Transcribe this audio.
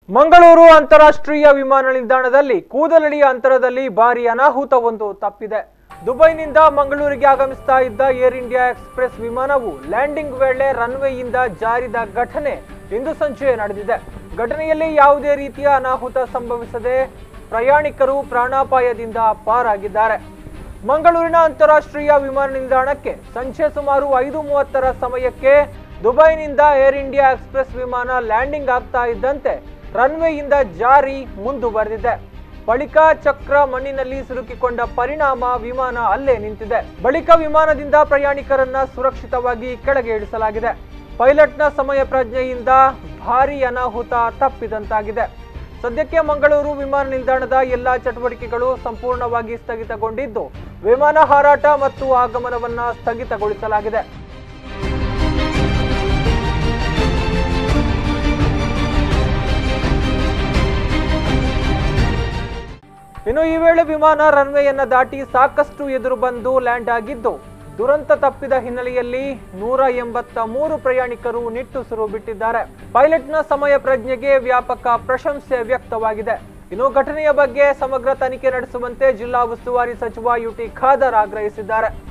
ಮಂಗಳೂರು ಅಂತಾರಾಷ್ಟ್ರೀಯ ವಿಮಾನ ನಿಲ್ದಾಣದಲ್ಲಿ ಕೂದಲಡಿಯ ಅಂತರದಲ್ಲಿ ಭಾರಿ ಅನಾಹುತವೊಂದು ತಪ್ಪಿದೆ ದುಬೈನಿಂದ ಮಂಗಳೂರಿಗೆ ಆಗಮಿಸ್ತಾ ಇದ್ದ ಏರ್ ಇಂಡಿಯಾ ಎಕ್ಸ್ಪ್ರೆಸ್ ವಿಮಾನವು ಲ್ಯಾಂಡಿಂಗ್ ವೇಳೆ ರನ್ವೇಯಿಂದ ಜಾರಿದ ಘಟನೆ ಇಂದು ಸಂಜೆ ನಡೆದಿದೆ ಘಟನೆಯಲ್ಲಿ ಯಾವುದೇ ರೀತಿಯ ಅನಾಹುತ ಸಂಭವಿಸದೆ ಪ್ರಯಾಣಿಕರು ಪ್ರಾಣಾಪಾಯದಿಂದ ಪಾರಾಗಿದ್ದಾರೆ ಮಂಗಳೂರಿನ ಅಂತಾರಾಷ್ಟ್ರೀಯ ವಿಮಾನ ನಿಲ್ದಾಣಕ್ಕೆ ಸಂಜೆ ಸುಮಾರು ಐದು ಮೂವತ್ತರ ಸಮಯಕ್ಕೆ ದುಬೈನಿಂದ ಏರ್ ಇಂಡಿಯಾ ಎಕ್ಸ್ಪ್ರೆಸ್ ವಿಮಾನ ಲ್ಯಾಂಡಿಂಗ್ ಆಗ್ತಾ ಇದ್ದಂತೆ ರನ್ವೇಯಿಂದ ಜಾರಿ ಮುಂದುವರೆದಿದೆ ಬಳಿಕ ಚಕ್ರ ಮಣ್ಣಿನಲ್ಲಿ ಸಿಲುಕಿಕೊಂಡ ಪರಿಣಾಮ ವಿಮಾನ ಅಲ್ಲೇ ನಿಂತಿದೆ ಬಳಿಕ ವಿಮಾನದಿಂದ ಪ್ರಯಾಣಿಕರನ್ನ ಸುರಕ್ಷಿತವಾಗಿ ಕೆಳಗೆ ಇಳಿಸಲಾಗಿದೆ ಪೈಲಟ್ನ ಸಮಯ ಪ್ರಜ್ಞೆಯಿಂದ ಭಾರಿ ಅನಾಹುತ ತಪ್ಪಿದಂತಾಗಿದೆ ಸದ್ಯಕ್ಕೆ ಮಂಗಳೂರು ವಿಮಾನ ನಿಲ್ದಾಣದ ಎಲ್ಲಾ ಚಟುವಟಿಕೆಗಳು ಸಂಪೂರ್ಣವಾಗಿ ಸ್ಥಗಿತಗೊಂಡಿದ್ದು ವಿಮಾನ ಹಾರಾಟ ಮತ್ತು ಆಗಮನವನ್ನ ಸ್ಥಗಿತಗೊಳಿಸಲಾಗಿದೆ ಇನ್ನು ಈ ವೇಳೆ ವಿಮಾನ ರನ್ವೇಯನ್ನ ದಾಟಿ ಸಾಕಷ್ಟು ಎದುರು ಬಂದು ಲ್ಯಾಂಡ್ ಆಗಿದ್ದು ದುರಂತ ತಪ್ಪಿದ ಹಿನ್ನೆಲೆಯಲ್ಲಿ ನೂರ ಎಂಬತ್ತ ಮೂರು ಪ್ರಯಾಣಿಕರು ನಿಟ್ಟುಸಿರು ಬಿಟ್ಟಿದ್ದಾರೆ ಪೈಲಟ್ನ ಸಮಯ ಪ್ರಜ್ಞೆಗೆ ವ್ಯಾಪಕ ಪ್ರಶಂಸೆ ವ್ಯಕ್ತವಾಗಿದೆ ಇನ್ನು ಘಟನೆಯ ಬಗ್ಗೆ ಸಮಗ್ರ ತನಿಖೆ ನಡೆಸುವಂತೆ ಜಿಲ್ಲಾ ಉಸ್ತುವಾರಿ ಸಚಿವ ಯುಟಿ ಖಾದರ್ ಆಗ್ರಹಿಸಿದ್ದಾರೆ